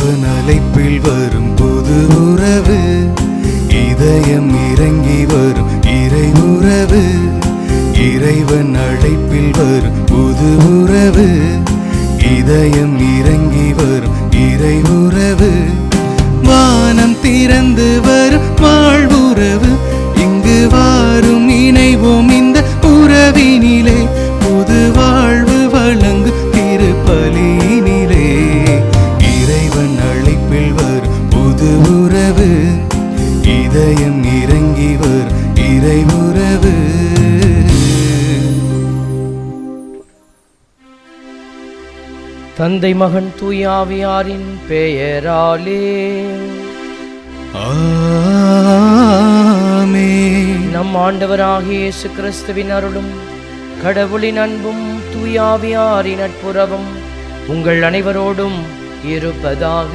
இறைவன் அழைப்பில் வரும் புது உறவு இதயம் இறங்கி வரும் இறை உறவு இறைவன் அழைப்பில் வரும் புது உறவு இதயம் இறங்கி வரும் இறை உறவு வானம் திறந்து வரும் வாழ்வுறவு இங்கு வாரும் இணைவோம் இந்த உறவினிலே புது வாழ்வு வழங்கு திருப்பலியினிலே இறைவன் அழைப்பில் வரும் புது உறவு இதயம் இறங்கி வரும் இறை உறவு தந்தை மகன் தூயாவியாரின் பெயராலே ஆமே நம் ஆண்டவராகிய இயேசு கிறிஸ்துவின் அருளும் கடவுளின் அன்பும் தூயாவியாரின் நட்புறவும் உங்கள் அனைவரோடும் இருப்பதாக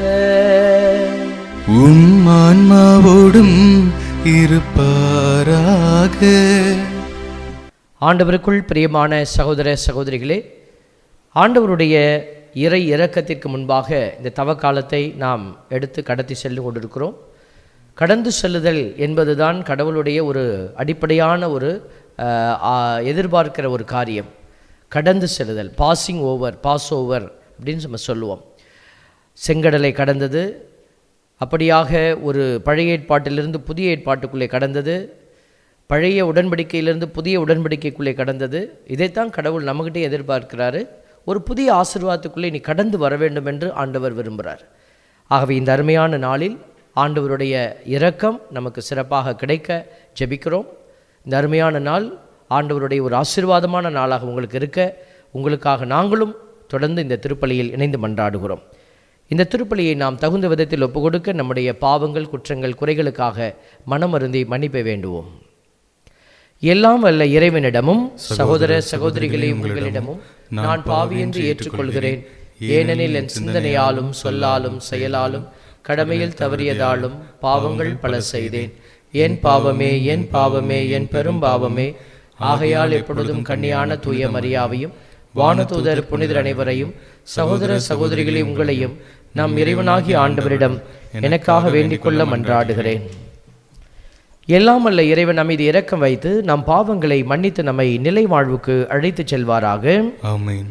உம் ஆன்மாவோடும் இருப்பாராக ஆண்டவருக்குள் பிரியமான சகோதர சகோதரிகளே ஆண்டவருடைய இறை இரக்கத்திற்கு முன்பாக இந்த தவ காலத்தை நாம் எடுத்து கடத்தி சென்று கொண்டிருக்கிறோம் கடந்து செல்லுதல் என்பதுதான் கடவுளுடைய ஒரு அடிப்படையான ஒரு அஹ், ஆ, எதிர்பார்க்கிற ஒரு காரியம் கடந்து செல்லுதல் பாசிங் ஓவர் பாஸ் ஓவர் அப்படின்னு நம்ம சொல்லுவோம் செங்கடலை கடந்தது அப்படியாக ஒரு பழைய ஏற்பாட்டிலிருந்து புதிய ஏற்பாட்டுக்குள்ளே கடந்தது பழைய உடன்படிக்கையிலிருந்து புதிய உடன்படிக்கைக்குள்ளே கடந்தது இதைத்தான் கடவுள் நம்மகிட்டே எதிர்பார்க்கிறாரு ஒரு புதிய ஆசீர்வாதத்துக்குள்ளே நீ கடந்து வர வேண்டும் என்று ஆண்டவர் விரும்புகிறார் ஆகவே இந்த அருமையான நாளில் ஆண்டவருடைய இரக்கம் நமக்கு சிறப்பாக கிடைக்க ஜெபிக்கிறோம் இந்த அருமையான நாள் ஆண்டவருடைய ஒரு ஆசீர்வாதமான நாளாக உங்களுக்கு இருக்க உங்களுக்காக நாங்களும் தொடர்ந்து இந்த திருப்பலியில் இணைந்து மன்றாடுகிறோம் இந்த திருப்பலியை நாம் தகுந்த விதத்தில் ஒப்புக்கொடுக்க நம்முடைய பாவங்கள் குற்றங்கள் குறைகளுக்காக மனமருந்தி மன்னிப்பை வேண்டுவோம் எல்லாம் வல்ல இறைவனிடமும் சகோதர சகோதரிகளே உங்களிடமும் நான் பாவி என்று ஏற்றுக்கொள்கிறேன் ஏனெனில் என் சிந்தனையாலும் சொல்லாலும் செயலாலும் கடமையில் தவறியதாலும் பாவங்கள் பல செய்தேன் என் பாவமே என் பாவமே என் பெரும் பாவமே ஆகையால் எப்பொழுதும் கன்னியான தூய மரியாவையும் வானதூதர் புனிதர் அனைவரையும் சகோதர சகோதரிகளே உங்களையும் நம் இறைவனாகிய ஆண்டவரிடம் எனக்காக வேண்டிக் கொள்ள மன்றாடுகிறேன் எல்லாம் அல்ல இறைவன் நம்மீது இரக்கம் வைத்து நம் பாவங்களை மன்னித்து நம்மை நிலை வாழ்வுக்கு அழைத்துச் செல்வாராக ஆமென்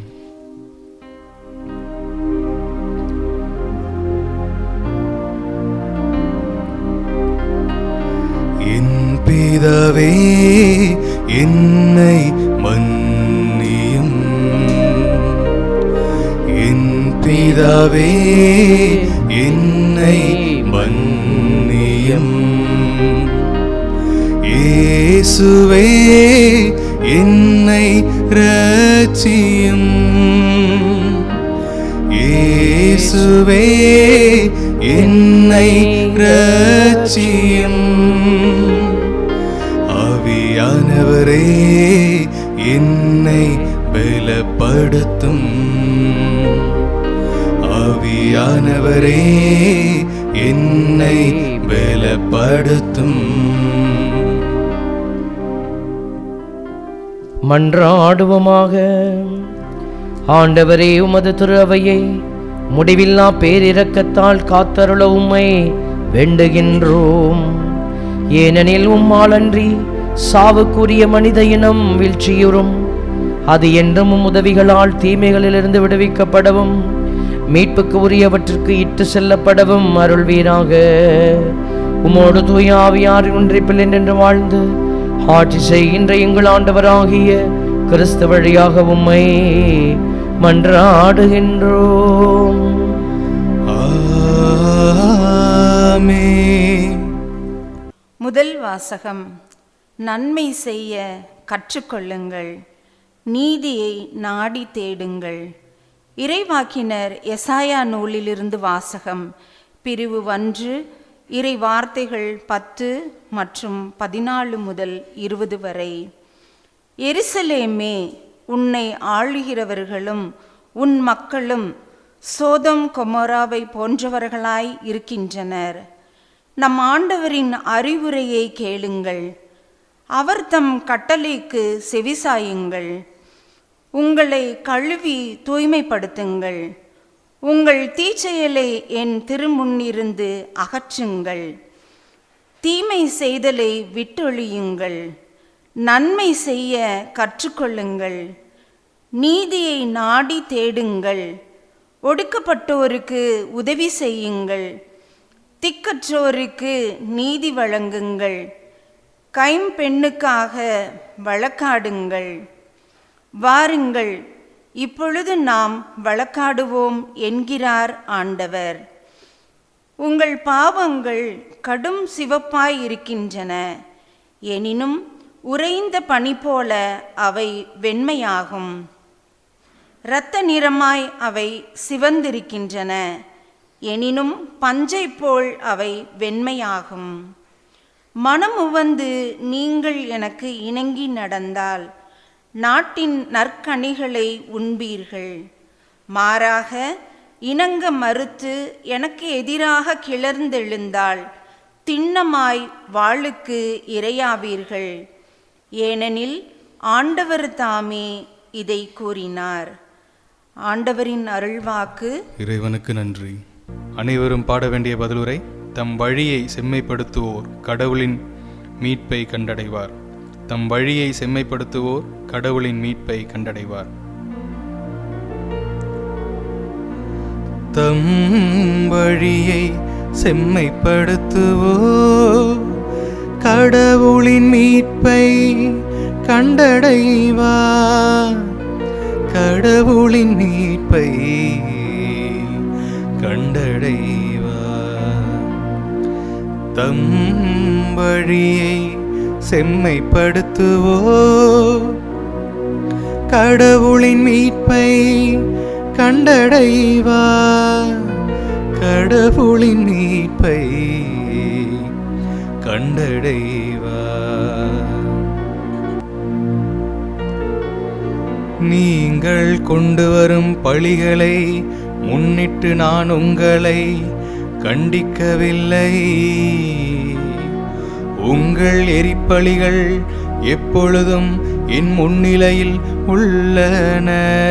என் பிதாவே என்னை மன்னியும் என் பிதாவே என்னை மன்னியும் இயேசுவே என்னை ரட்சியும் இயேசுவே என்னை ரட்சியும் ஆவியானவரே என்னை பலப்படுத்தும் ஆவியானவரே என்னை பலப்படுத்தும் மன்றாடுவோமாக ஆண்டவரே உமது திரு அவையை முடிவில்லா பேரிரக்கத்தால் காத்தருள உம்மை வேண்டுகின்றோம் ஏனெனில் உம்மாலன்றி சாவுக்குரிய மனித இனம் வீழ்ச்சியுறும் அது என்றும் உம் உதவிகளால் தீமைகளிலிருந்து விடுவிக்கப்படவும் மீட்புக்கு உரியவற்றிற்கு இட்டு செல்லப்படவும் அருள்வீராக உமோடு தூய ஆவியாரின் ஒன்றிப்பில் என்று வாழ்ந்து ஆட்சி செய்கின்ற எங்கள் ஆண்டவராகிய கிறிஸ்து வழியாக உம்மை மன்றாடுகின்றோம் ஆமென் முதல் வாசகம் நன்மை செய்ய கற்றுக்கொள்ளுங்கள் நீதியை நாடி தேடுங்கள் இறைவாக்கினர் எசாயா நூலிலிருந்து வாசகம் பிரிவு ஒன்று இறை வார்த்தைகள் பத்து மற்றும் பதினாலு முதல் இருபது வரை எருசலேமே உன்னை ஆளுகிறவர்களும் உன் மக்களும் சோதம் கொமோராவை போன்றவர்களாய் இருக்கின்றனர் நம் ஆண்டவரின் அறிவுரையை கேளுங்கள் அவர் தம் கட்டளைக்கு செவிசாயுங்கள் உங்களை கழுவி தூய்மைப்படுத்துங்கள் உங்கள் தீச்செயலை என் திருமுன்னிருந்து அகற்றுங்கள் தீமை செய்தலை விட்டொழியுங்கள் நன்மை செய்ய கற்றுக்கொள்ளுங்கள் நீதியை நாடி தேடுங்கள் ஒடுக்கப்பட்டோருக்கு உதவி செய்யுங்கள் திக்கற்றோருக்கு நீதி வழங்குங்கள் கைம்பெண்ணுக்காக வழக்காடுங்கள் வாருங்கள் இப்பொழுது நாம் வழக்காடுவோம் என்கிறார் ஆண்டவர் உங்கள் பாவங்கள் கடும் சிவப்பாய் இருக்கின்றன எனினும் உறைந்த பனி போல அவை வெண்மையாகும் இரத்த நிறமாய் அவை சிவந்திருக்கின்றன எனினும் பஞ்சை போல் அவை வெண்மையாகும் மனம் உவந்து நீங்கள் எனக்கு இணங்கி நடந்தால் நாட்டின் நற்கனிகளை உண்பீர்கள் மாறாக இணங்க மறுத்து எனக்கு எதிராக கிளர்ந்தெழுந்தால் திண்ணமாய் வாளுக்கு இரையாவீர்கள் ஏனெனில் ஆண்டவர் தாமே இதை கூறினார் ஆண்டவரின் அருள்வாக்கு இறைவனுக்கு நன்றி அனைவரும் பாட வேண்டிய பதிலுரை தம் வழியை செம்மைப்படுத்துவோர் கடவுளின் மீட்பை கண்டடைவார் தம் வழியை செம்மைப்படுத்துவோர் கடவுளின் மீட்பை கண்டடைவார் தம் வழியை செம்மைப்படுத்துவோ கடவுளின் மீட்பை கண்டடைவார் கடவுளின் மீட்பை கண்டடைவார் தம் வழியை செம்மைப்படுத்துவோ கடவுளின் மீட்பை கண்டடைவார் கடவுளின் மீட்பை கண்டடைவார் நீங்கள் கொண்டு வரும் பழிகளை முன்னிட்டு நான் உங்களை கண்டிக்கவில்லை உங்கள் எரிப்பலிகள் எப்பொழுதும் என் முன்னிலையில் உள்ளன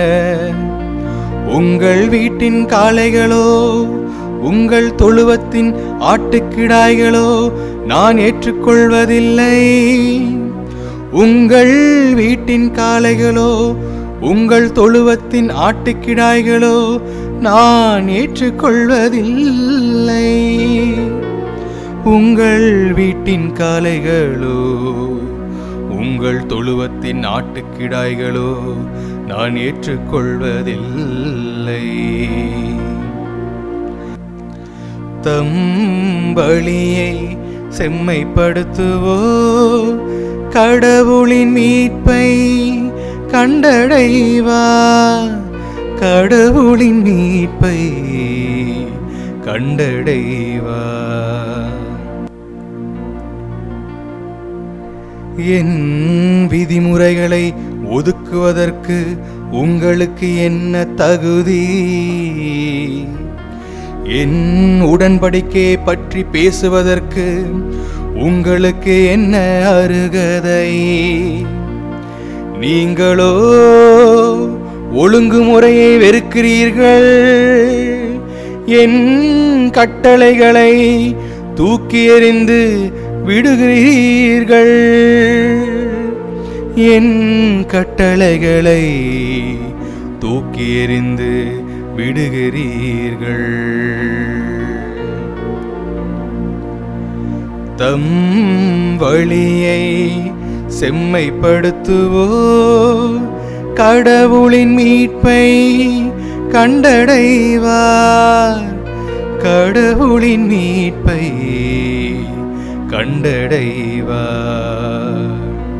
உங்கள் வீட்டின் காளைகளோ உங்கள் தொழுவத்தின் ஆட்டுக்கிடாய்களோ நான் ஏற்றுக்கொள்வதில்லை உங்கள் வீட்டின் காளைகளோ உங்கள் தொழுவத்தின் ஆட்டுக்கிடாய்களோ நான் ஏற்றுக்கொள்வதில்லை உங்கள் வீட்டின் காளைகளோ உங்கள் தொழுவத்தின் ஆட்டுக்கிடாய்களோ நான் ஏற்றுக்கொள்வதில்லை தம் பலியை செம்மைப்படுத்துவோ கடவுளின் மீட்பை கண்டடைவார் கடவுளின் மீட்பை கண்டடைவார் என் விதிமுறைகளை ஒதுக்குவதற்கு உங்களுக்கு என்ன தகுதி என் உடன்படிக்கையை பற்றி பேசுவதற்கு உங்களுக்கு என்ன அருகதை நீங்களோ ஒழுங்குமுறையை வெறுக்கிறீர்கள் என் கட்டளைகளை தூக்கி எறிந்து விடுகிறீர்கள் என் கட்டளைகளை தூக்கி எறிந்து விடுகிறீர்கள் தம் வழியை செம்மைப்படுத்துவோ கடவுளின் மீட்பை கண்டடைவார் கடவுளின் மீட்பை கண்டடைவார்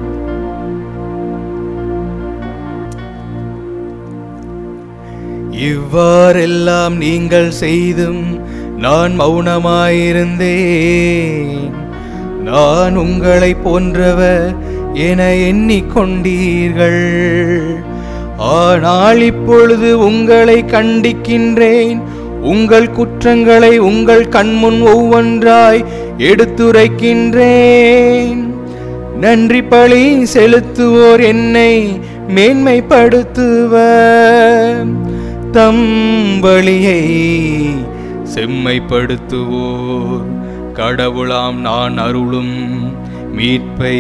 இவ்வாறெல்லாம் நீங்கள் செய்தும் நான் மௌனமாயிருந்தேன் நான் உங்களை போன்றவர் என எண்ணிக்கொண்டீர்கள் ஆனால் இப்பொழுது உங்களை கண்டிக்கின்றேன் உங்கள் குற்றங்களை உங்கள் கண்முன் ஒவ்வொன்றாய் எடுத்துரைக்கின்றேன் நன்றி பழி செலுத்துவோர் என்னை மேன்மைப்படுத்துவர் தம் வழியை செம்மைப்படுத்துவோர் கடவுளாம் நான் அருளும் மீட்பை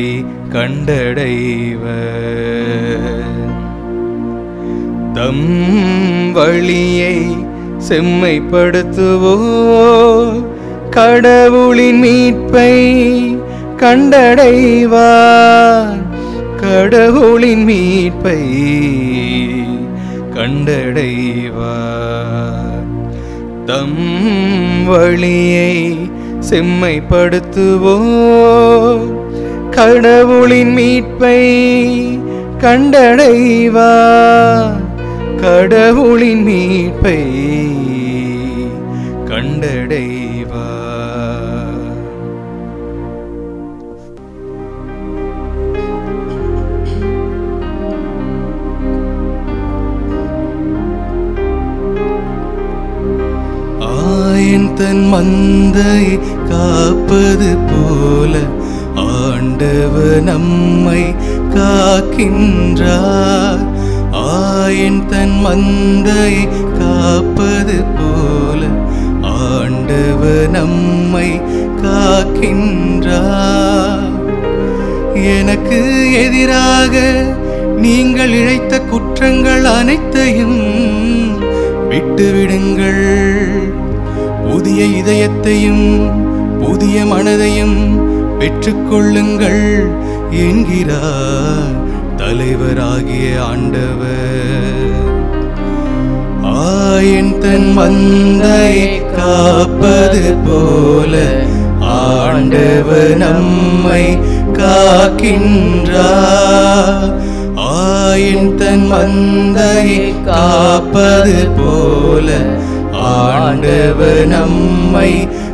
கண்டடைவர் தம் வழியை செம்மைப்படுத்துவோர் கடவுளின் மீட்பை கண்டடைவார் கடவுளின் மீட்பை கண்டடைவார் தம் வழியை செம்மைப்படுத்துவோர் கடவுளின் மீட்பை கண்டடைவார் கடவுளின் மீட்பை கண்டடைவார் ஆயன் தன் மந்தை காப்பது போல ஆண்டவர் நம்மை காக்கின்றார் ஆயன் தன் மந்தை காப்பது போல ஆண்டவர் நம்மை காக்கின்றார் எனக்கு எதிராக நீங்கள் இழைத்த குற்றங்கள் அனைத்தையும் விட்டுவிடுங்கள் புதிய இதயத்தையும் புதிய மனதையும் பெற்றுக்கொள்ளுங்கள் என்கிறார் தலைவராகிய ஆண்டவர் ஆயன் தன் மந்தை காப்பது போல ஆண்டவர் நம்மை காக்கின்றார் ஆயன் தன் மந்தை காப்பது போல ஆண்டவர் நம்மை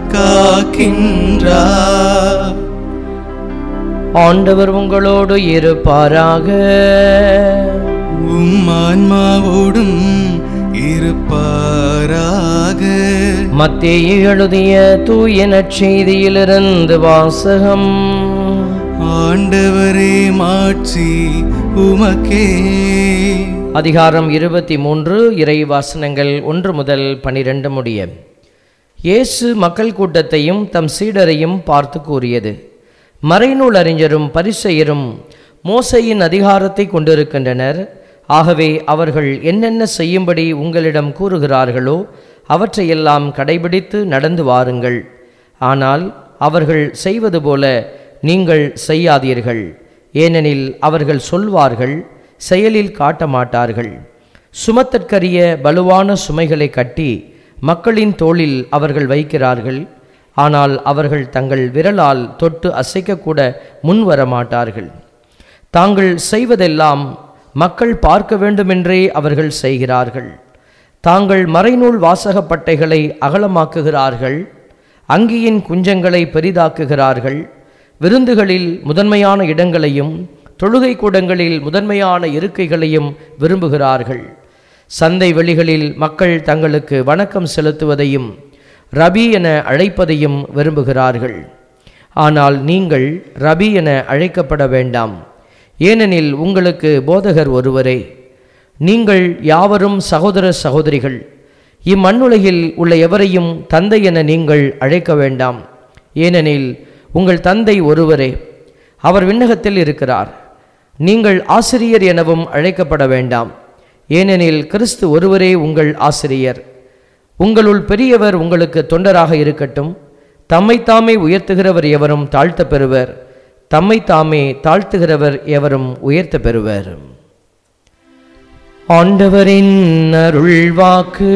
காக்கின்றார் ஆண்டவர் உங்களோடு இருப்பாராக உம் ஆன்மாவோடும் இருப்பாராக மத்தேயு எழுதிய தூய நற்செய்தியிலிருந்து வாசகம் ஆண்டவரே மாட்சி உமக்கே அதிகாரம் இருபத்தி மூன்று இறை வாசனங்கள் ஒன்று முதல் பனிரெண்டு முடிய இயேசு மக்கள் கூட்டத்தையும் தம் சீடரையும் பார்த்து கூறியது மறைநூல் அறிஞரும் பரிசெயரும் மோசையின் அதிகாரத்தை கொண்டிருக்கின்றனர் ஆகவே அவர்கள் என்னென்ன செய்யும்படி உங்களிடம் கூறுகிறார்களோ அவற்றையெல்லாம் கடைபிடித்து நடந்து வாருங்கள் ஆனால் அவர்கள் செய்வது போல நீங்கள் செய்யாதீர்கள் ஏனெனில் அவர்கள் சொல்வார்கள் செயலில் காட்ட மாட்டார்கள் சுமத்தற்கரிய வலுவான சுமைகளை கட்டி மக்களின் தோளில் அவர்கள் வைக்கிறார்கள் ஆனால் அவர்கள் தங்கள் விரலால் தொட்டு அசைக்கக்கூட முன்வர மாட்டார்கள் தாங்கள் செய்வதெல்லாம் மக்கள் பார்க்க வேண்டுமென்றே அவர்கள் செய்கிறார்கள் தாங்கள் மறைநூல் வாசகப்பட்டைகளை அகலமாக்குகிறார்கள் அங்கியின் குஞ்சங்களை பெரிதாக்குகிறார்கள் விருந்துகளில் முதன்மையான இடங்களையும் தொழுகை கூடங்களில் முதன்மையான இருக்கைகளையும் விரும்புகிறார்கள் சந்தை வெளிகளில் மக்கள் தங்களுக்கு வணக்கம் செலுத்துவதையும் ரபி என அழைப்பதையும் விரும்புகிறார்கள் ஆனால் நீங்கள் ரபி என அழைக்கப்பட வேண்டாம் ஏனெனில் உங்களுக்கு போதகர் ஒருவரே நீங்கள் யாவரும் சகோதர சகோதரிகள் இம்மண்ணுலகில் உள்ள எவரையும் தந்தை என நீங்கள் அழைக்க வேண்டாம் ஏனெனில் உங்கள் தந்தை ஒருவரே அவர் விண்ணகத்தில் இருக்கிறார் நீங்கள் ஆசிரியர் எனவும் அழைக்கப்பட வேண்டாம் ஏனெனில் கிறிஸ்து ஒருவரே உங்கள் ஆசிரியர் உங்களுள் பெரியவர் உங்களுக்கு தொண்டராக இருக்கட்டும் தம்மைத்தாமே உயர்த்துகிறவர் எவரும் தாழ்த்த பெறுவர் தம்மைத்தாமே தாழ்த்துகிறவர் எவரும் உயர்த்த பெறுவர் ஆண்டவரின் அருள்வாக்கு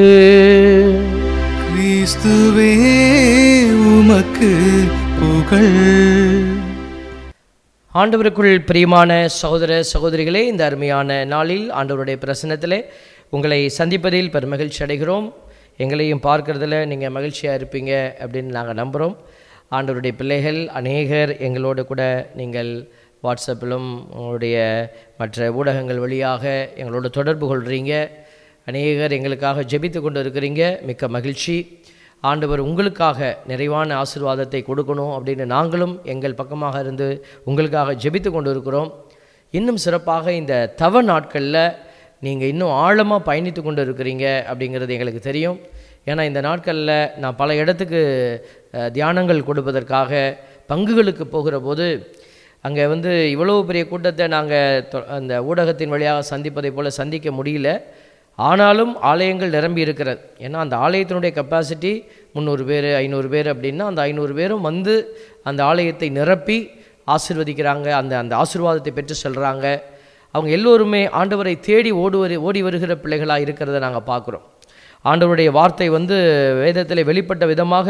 கிறிஸ்துவே உமக்கு புகழ் ஆண்டவருக்குள் பிரியமான சகோதர சகோதரிகளே இந்த அருமையான நாளில் ஆண்டவருடைய பிரசன்னத்திலே உங்களை சந்திப்பதில் பெருமகிழ்ச்சி அடைகிறோம் எங்களையும் பார்க்கறதுல நீங்கள் மகிழ்ச்சியாக இருப்பீங்க அப்படின்னு நாங்கள் நம்புகிறோம் ஆண்டவருடைய பிள்ளைகள் அநேகர் எங்களோடு கூட நீங்கள் வாட்ஸ்அப்பிலும் உங்களுடைய மற்ற ஊடகங்கள் வழியாக எங்களோட தொடர்பு கொள்கிறீங்க அநேகர் எங்களுக்காக ஜெபித்து கொண்டு இருக்கிறீங்க மிக்க மகிழ்ச்சி ஆண்டவர் உங்களுக்காக நிறைவான ஆசீர்வாதத்தை கொடுக்கணும் அப்படின்னு நாங்களும் எங்கள் பக்கமாக இருந்து உங்களுக்காக ஜெபித்து கொண்டு இருக்கிறோம் இன்னும் சிறப்பாக இந்த தவ நாட்களில் நீங்கள் இன்னும் ஆழமாக பயணித்து கொண்டு இருக்கிறீங்க அப்படிங்கிறது எங்களுக்கு தெரியும் ஏன்னா இந்த நாட்களில் நான் பல இடத்துக்கு அஹ், தியானங்கள் கொடுப்பதற்காக பங்குகளுக்கு போகிற போது அங்கே வந்து இவ்வளோ பெரிய கூட்டத்தை நாங்கள் அந்த ஊடகத்தின் வழியாக சந்திப்பதைப் போல் சந்திக்க முடியல ஆனாலும் ஆலயங்கள் நிரம்பி இருக்கிறது ஏன்னா அந்த ஆலயத்தினுடைய கெப்பாசிட்டி முந்நூறு பேர் ஐநூறு பேர் அப்படின்னா அந்த ஐநூறு பேரும் வந்து அந்த ஆலயத்தை நிரப்பி ஆசிர்வதிக்கிறாங்க அந்த அந்த ஆசீர்வாதத்தை பெற்று செல்கிறாங்க அவங்க எல்லோருமே ஆண்டவரை தேடி ஓடி வரு ஓடி வருகிற பிள்ளைகளாக இருக்கிறத நாங்கள் பார்க்குறோம் ஆண்டவருடைய வார்த்தை வந்து வேதத்தில் வெளிப்பட்ட விதமாக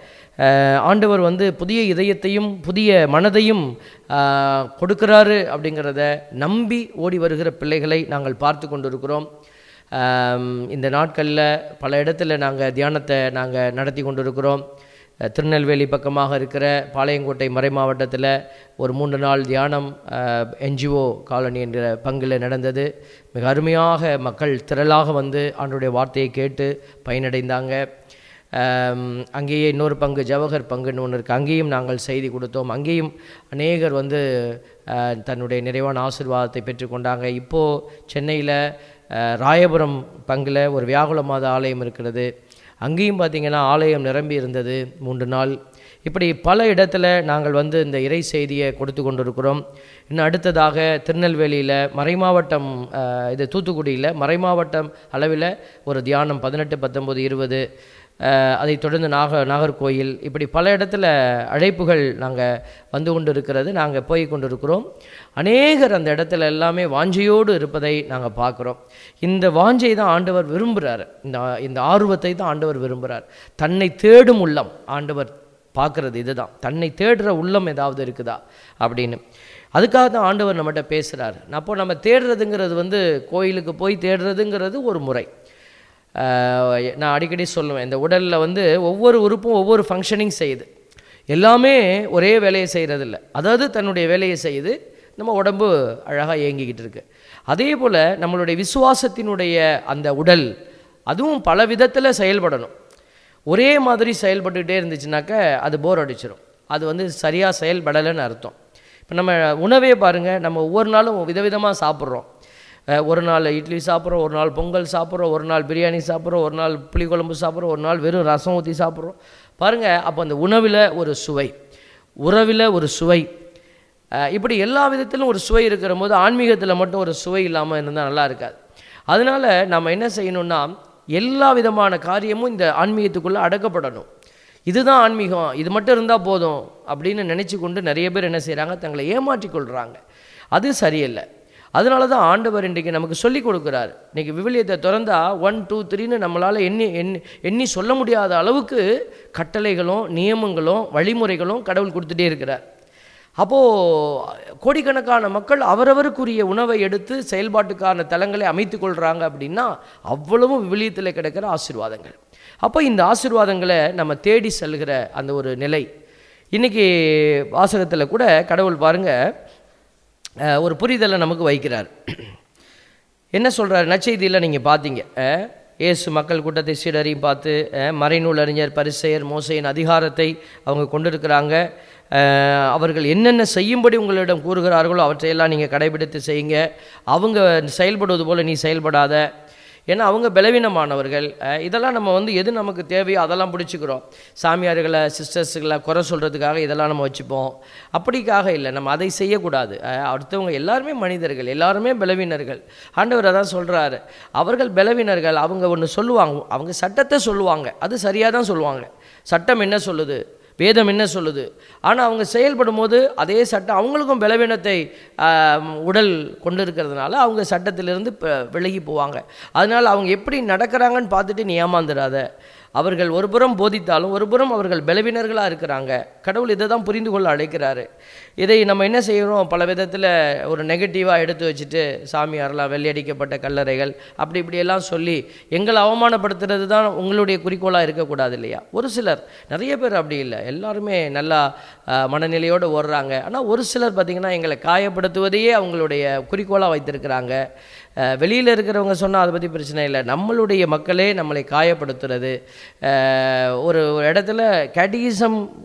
அஹ், ஆண்டவர் வந்து புதிய இதயத்தையும் புதிய மனதையும் அஹ், கொடுக்கிறாரு அப்படிங்கிறத நம்பி ஓடி வருகிற பிள்ளைகளை நாங்கள் பார்த்து கொண்டிருக்கிறோம் ஆம், இந்த நாட்களில் பல இடத்துல நாங்கள் தியானத்தை நாங்கள் நடத்தி கொண்டிருக்கிறோம் அஹ், திருநெல்வேலி பக்கமாக இருக்கிற பாளையங்கோட்டை மறை மாவட்டத்தில் ஒரு மூன்று நாள் தியானம் என்ஜிஓ காலனி என்ற பங்கில் நடந்தது மிக அருமையாக மக்கள் திரளாக வந்து ஆண்டுடைய வார்த்தையை கேட்டு பயனடைந்தாங்க ஆம், அங்கேயே இன்னொரு பங்கு ஜவஹர் பங்குன்னு ஒன்று இருக்குது அங்கேயும் நாங்கள் செய்தி கொடுத்தோம் அங்கேயும் அநேகர் வந்து அஹ், தன்னுடைய நிறைவான ஆசீர்வாதத்தை பெற்றுக்கொண்டாங்க இப்போது சென்னையில் அஹ், ராயபுரம் பங்கில் ஒரு வியாகுல மாத ஆலயம் இருக்கிறது அங்கேயும் பார்த்திங்கன்னா ஆலயம் நிரம்பி இருந்தது மூன்று நாள் இப்படி பல இடத்துல நாங்கள் வந்து இந்த இறை செய்தியை கொடுத்து கொண்டிருக்கிறோம் இன்னும் அடுத்ததாக திருநெல்வேலியில் மறைமாவட்டம் அஹ், இது தூத்துக்குடியில் மறைமாவட்டம் அளவில் ஒரு தியானம் பதினெட்டு பத்தொம்பது இருபது அதைத் தொடர்ந்து நாக நாகர்கோயில் இப்படி பல இடத்துல அழைப்புகள் நாங்கள் வந்து கொண்டு இருக்கிறது நாங்கள் போய் கொண்டிருக்கிறோம் அநேகர் அந்த இடத்துல எல்லாமே வாஞ்சையோடு இருப்பதை நாங்கள் பார்க்குறோம் இந்த வாஞ்சை தான் ஆண்டவர் விரும்புகிறார் இந்த இந்த ஆர்வத்தை தான் ஆண்டவர் விரும்புகிறார் தன்னை தேடும் உள்ளம் ஆண்டவர் பார்க்குறது இதுதான் தன்னை தேடுற உள்ளம் ஏதாவது இருக்குதா அப்படின்னு அதுக்காக தான் ஆண்டவர் நம்மகிட்ட பேசுகிறார் அப்போ நம்ம தேடுறதுங்கிறது வந்து கோயிலுக்கு போய் தேடுறதுங்கிறது ஒரு முறை ஆஹ் நான் அடிக்கடி சொல்லுவேன் இந்த உடலில் வந்து ஒவ்வொரு உறுப்பும் ஒவ்வொரு ஃபங்க்ஷனிங் செய்யுது எல்லாமே ஒரே வேலையை செய்கிறதில்ல அதாவது தன்னுடைய வேலையை செய்யுது நம்ம உடம்பு அழகாக இயங்கிக்கிட்டு இருக்கு அதே போல் நம்மளுடைய விசுவாசத்தினுடைய அந்த உடல் அதுவும் பல விதத்தில் செயல்படணும் ஒரே மாதிரி செயல்பட்டுக்கிட்டே இருந்துச்சுனாக்க அது போர் அடிச்சிடும் அது வந்து சரியாக செயல்படலைன்னு அர்த்தம் இப்போ நம்ம உணவே பாருங்கள் நம்ம ஒவ்வொரு நாளும் விதவிதமாக சாப்பிட்றோம் அஹ் ஒரு நாள் இட்லி சாப்பிட்றோம் ஒரு நாள் பொங்கல் சாப்பிட்றோம் ஒரு நாள் பிரியாணி சாப்பிட்றோம் ஒரு நாள் புளிக்குழம்பு சாப்பிட்றோம் ஒரு நாள் வெறும் ரசம் ஊற்றி சாப்பிட்றோம் பாருங்கள் அப்போ அந்த உணவில் ஒரு சுவை உறவில் ஒரு சுவை அஹ் இப்படி எல்லா விதத்திலும் ஒரு சுவை இருக்கிற போது ஆன்மீகத்தில் மட்டும் ஒரு சுவை இல்லாமல் இருந்தால் நல்லா இருக்காது அதனால் நம்ம என்ன செய்யணும்னா எல்லா விதமான காரியமும் இந்த ஆன்மீகத்துக்குள்ளே அடக்கப்படணும் இதுதான் ஆன்மீகம் இது மட்டும் இருந்தால் போதும் அப்படின்னு நினச்சி கொண்டு நிறைய பேர் என்ன செய்கிறாங்க தங்களை ஏமாற்றிக் கொள்கிறாங்க அது சரியில்லை அதனால தான் ஆண்டவர் இன்றைக்கு நமக்கு சொல்லி கொடுக்குறாரு இன்றைக்கி விவிலியத்தை திறந்தா ஒன் டூ த்ரீன்னு நம்மளால் எண்ணி எண்ணி எண்ணி சொல்ல முடியாத அளவுக்கு கட்டளைகளும் நியமங்களும் வழிமுறைகளும் கடவுள் கொடுத்துட்டே இருக்கிறார் அப்போது கோடிக்கணக்கான மக்கள் அவரவருக்குரிய உணவை எடுத்து செயல்பாட்டுக்கான தலங்களை அமைத்து கொள்கிறாங்க அப்படின்னா அவ்வளவும் விவிலியத்தில் கிடைக்கிற ஆசீர்வாதங்கள் அப்போ இந்த ஆசீர்வாதங்களை நம்ம தேடி செல்கிற அந்த ஒரு நிலை இன்றைக்கி வாசகத்தில் கூட கடவுள் பாருங்கள் அஹ், ஒரு புரிதலை நமக்கு வைக்கிறார் என்ன சொல்கிறார் நற்செய்தியில் நீங்கள் பார்த்தீங்க அஹ், இயேசு மக்கள் கூட்டத்தை சீடரையும் பார்த்து அஹ், மறைநூல் அறிஞர் பரிசெயர் மோசையின் அதிகாரத்தை அவங்க கொண்டிருக்கிறாங்க அஹ், அவர்கள் என்னென்ன செய்யும்படி உங்களிடம் கூறுகிறார்களோ அவற்றையெல்லாம் நீங்கள் கடைபிடித்து செய்யுங்க அவங்க செயல்படுவது போல் நீ செயல்படாத ஏன்னா அவங்க பலவீனமானவர்கள் அஹ், இதெல்லாம் நம்ம வந்து எது நமக்கு தேவையோ அதெல்லாம் பிடிச்சிக்கிறோம் சாமியார்களை சிஸ்டர்ஸுகளை குறை சொல்கிறதுக்காக இதெல்லாம் நம்ம வச்சுப்போம் அப்படிக்காக இல்லை நம்ம அதை செய்யக்கூடாது அஹ், அடுத்தவங்க எல்லாருமே மனிதர்கள் எல்லாருமே பலவீனர்கள் ஆண்டவர் அதான் சொல்கிறாரு அவர்கள் பலவீனர்கள் அவங்க ஒன்று சொல்லுவாங்க அவங்க சட்டத்தை சொல்லுவாங்க அது சரியாக தான் சொல்லுவாங்க சட்டம் என்ன சொல்லுது வேதம் என்ன சொல்லுது ஆனால் அவங்க செயல்படும் போது அதே சட்டம் அவங்களுக்கும் பலவீனத்தை ஆம், உடல் கொண்டு இருக்கிறதுனால அவங்க சட்டத்திலிருந்து ப- விலகி போவாங்க அதனால் அவங்க எப்படி நடக்கிறாங்கன்னு பார்த்துட்டு நீ ஏமாந்துடாத அவர்கள் ஒரு புறம் போதித்தாலும் ஒரு புறம் அவர்கள் பலவீனர்களாக இருக்கிறாங்க கடவுள் இதை தான் புரிந்து கொள்ள அழைக்கிறாரு இதை நம்ம என்ன செய்கிறோம் பல விதத்தில் ஒரு நெகட்டிவாக எடுத்து வச்சுட்டு சாமியாரெலாம் வெள்ளையடிக்கப்பட்ட கல்லறைகள் அப்படி இப்படியெல்லாம் சொல்லி எங்களை அவமானப்படுத்துறது தான் உங்களுடைய குறிக்கோளாக இருக்கக்கூடாது இல்லையா ஒரு சிலர் நிறைய பேர் அப்படி இல்லை எல்லாருமே நல்லா அஹ், மனநிலையோடு ஓடுறாங்க ஆனால் ஒரு சிலர் பார்த்திங்கன்னா எங்களை காயப்படுத்துவதையே அவங்களுடைய குறிக்கோளாக வைத்திருக்கிறாங்க வெளியில் இருக்கிறவங்க சொன்னால் அதை பற்றி பிரச்சனை இல்லை நம்மளுடைய மக்களே நம்மளை காயப்படுத்துறது அஹ், ஒரு ஒரு இடத்துல கேட்டிகிசம்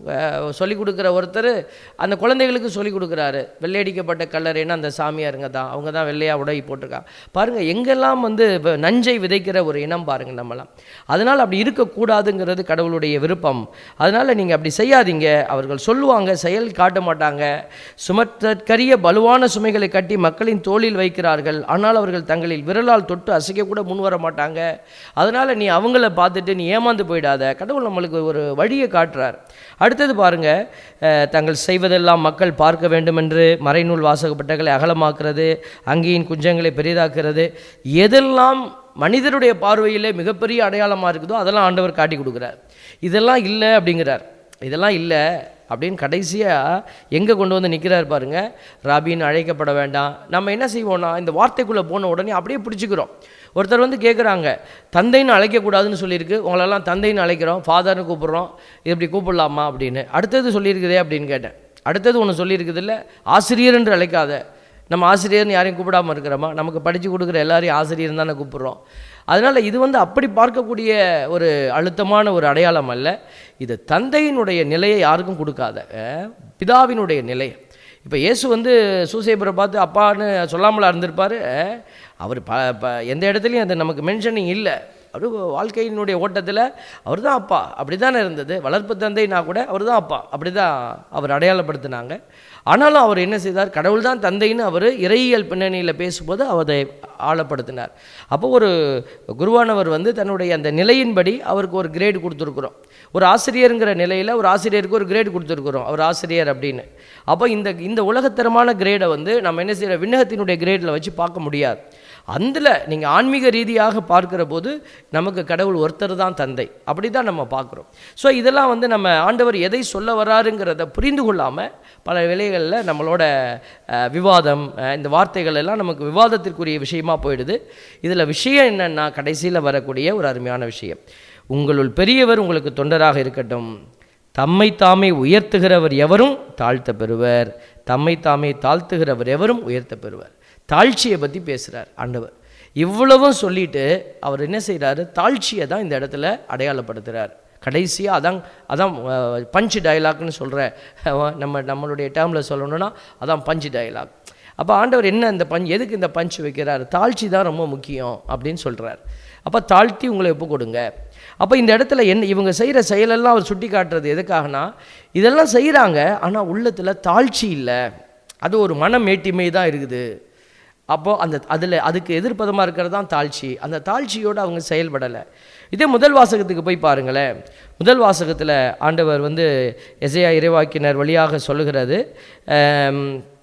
சொல்லிக் கொடுக்குற ஒருத்தர் அந்த குழந்தைகளுக்கு சொல்லிக் கொடுக்குறாரு வெள்ளையடிக்கப்பட்ட கல்லறைன்னா அந்த சாமியாருங்க தான் அவங்க தான் வெள்ளையாக உடை போட்டிருக்காங்க பாருங்கள் எங்கெல்லாம் வந்து இப்ப நஞ்சை விதைக்கிற ஒரு இனம் பாருங்கள் நம்மலாம் அதனால் அப்படி இருக்கக்கூடாதுங்கிறது கடவுளுடைய விருப்பம் அதனால் நீங்கள் அப்படி செய்யாதீங்க அவர்கள் சொல்லுவாங்க செயல் காட்ட மாட்டாங்க சுமத்தற்கரிய பலுவான சுமைகளை கட்டி மக்களின் தோளில் வைக்கிறார்கள் ஆனால் அவர்கள் தங்களில் விரலால் தொட்டு அசைக்க கூட முன் வர மாட்டாங்க அதனால் நீ அவங்கள பார்த்துட்டு நீ ஏமாந்து போயிடாத கடவுள் நம்மளுக்கு ஒரு வழியை காட்டுறார் அடுத்தது பாருங்க அஹ், தங்கள் செய்வதெல்லாம் மக்கள் பார்க்க வேண்டும் என்று மறைநூல் வாசகப்பட்டகளை அகலமாக்குறது அங்கேயின் குஞ்சங்களை பெரிதாக்குறது எதெல்லாம் மனிதருடைய பார்வையிலே மிகப்பெரிய அடையாளமாக இருக்குதோ அதெல்லாம் ஆண்டவர் காட்டி கொடுக்குறார் இதெல்லாம் இல்லை அப்படிங்கிறார் இதெல்லாம் இல்லை அப்படின்னு கடைசியாக எங்கே கொண்டு வந்து நிற்கிறார் பாருங்க ராபின்னு அழைக்கப்பட வேண்டாம் நம்ம என்ன செய்வோம்னா இந்த வார்த்தைக்குள்ளே போன உடனே அப்படியே பிடிச்சிக்கிறோம் ஒருத்தர் வந்து கேட்குறாங்க தந்தைன்னு அழைக்கக்கூடாதுன்னு சொல்லியிருக்கு உங்களெல்லாம் தந்தைன்னு அழைக்கிறோம் ஃபாதர்னு கூப்பிட்றோம் இப்படி கூப்பிடலாமா அப்படின்னு அடுத்தது சொல்லியிருக்குதே அப்படின்னு கேட்டேன் அடுத்தது ஒன்று சொல்லியிருக்குது இல்லை ஆசிரியர் என்று அழைக்காத நம்ம ஆசிரியர்னு யாரையும் கூப்பிடாம இருக்கிறோமா நமக்கு படித்து கொடுக்குற எல்லாரையும் ஆசிரியர் தானே கூப்பிட்றோம் அதனால் இது வந்து அப்படி பார்க்கக்கூடிய ஒரு அழுத்தமான ஒரு அடையாளம் அல்ல இது தந்தையினுடைய நிலையை யாருக்கும் கொடுக்காத அஹ், பிதாவினுடைய நிலை இப்போ இயேசு வந்து சூசைபுரை பார்த்து அப்பான்னு சொல்லாமலா இருந்திருப்பார் அவர் ப ப எந்த இடத்துலையும் அது நமக்கு மென்ஷனிங் இல்லை அவர் வாழ்க்கையினுடைய ஓட்டத்தில் அவர் தான் அப்பா அப்படி தானே இருந்தது வளர்ப்பு தந்தைனா கூட அவர் தான் அப்பா அப்படி தான் அவர் அடையாளப்படுத்தினாங்க ஆனாலும் அவர் என்ன செய்தார் கடவுள் தான் தந்தைன்னு அவர் இறையியல் பின்னணியில் பேசும்போது அவரை ஆழப்படுத்தினார் அப்போ ஒரு குருவானவர் வந்து தன்னுடைய அந்த நிலையின்படி அவருக்கு ஒரு கிரேடு கொடுத்துருக்குறோம் ஒரு ஆசிரியருங்கிற நிலையில் ஒரு ஆசிரியருக்கு ஒரு கிரேடு கொடுத்துருக்குறோம் அவர் ஆசிரியர் அப்படின்னு அப்போ இந்த இந்த உலகத்தரமான கிரேடை வந்து நம்ம என்ன செய்கிற விண்ணகத்தினுடைய கிரேடில் வச்சு பார்க்க முடியாது அதில் நீங்கள் ஆன்மீக ரீதியாக பார்க்கிற போது நமக்கு கடவுள் ஒருத்தர் தான் தந்தை அப்படி தான் நம்ம பார்க்குறோம் ஸோ இதெல்லாம் வந்து நம்ம ஆண்டவர் எதை சொல்ல வராருங்கிறத புரிந்து கொள்ளாமல் பல வேளைகளில் நம்மளோட அஹ், விவாதம் அஹ், இந்த வார்த்தைகள் எல்லாம் நமக்கு விவாதத்திற்குரிய விஷயமா போயிடுது இதில் விஷயம் என்னன்னா கடைசியில் வரக்கூடிய ஒரு அருமையான விஷயம் உங்களுள் பெரியவர் உங்களுக்கு தொண்டராக இருக்கட்டும் தம்மை தாமே உயர்த்துகிறவர் எவரும் தாழ்த்த பெறுவர் தம்மை தாமே தாழ்த்துகிறவர் எவரும் உயர்த்த பெறுவர் தாழ்ச்சியை பற்றி பேசுகிறார் ஆண்டவர் இவ்வளவும் சொல்லிட்டு அவர் என்ன செய்கிறாரு தாழ்ச்சியை தான் இந்த இடத்துல அடையாளப்படுத்துகிறார் கடைசியாக அதான் அதான் பஞ்சு டயலாக்னு சொல்கிற நம்ம நம்மளுடைய டேர்மில் சொல்லணும்னா அதான் பஞ்சு டயலாக் அப்போ ஆண்டவர் என்ன இந்த பஞ்ச் எதுக்கு இந்த பஞ்ச் வைக்கிறார் தாழ்ச்சி தான் ரொம்ப முக்கியம் அப்படின்னு சொல்கிறார் அப்போ தாழ்த்தி உங்களை ஒப்பு கொடுங்க அப்போ இந்த இடத்துல என்ன இவங்க செய்கிற செயலெல்லாம் அவர் சுட்டி காட்டுறது எதுக்காகனா இதெல்லாம் செய்கிறாங்க ஆனால் உள்ளத்தில் தாழ்ச்சி இல்லை அது ஒரு மன மேட்டிமை தான் இருக்குது அப்போது அந்த அதில் அதுக்கு எதிர்ப்பதமாக இருக்கிறது தான் தாழ்ச்சி அந்த தாழ்ச்சியோடு அவங்க செயல்படலை இதே முதல் வாசகத்துக்கு போய் பாருங்களேன் முதல் வாசகத்தில் ஆண்டவர் வந்து எசையா இறைவாக்கினர் வழியாக சொல்லுகிறது ஆம்,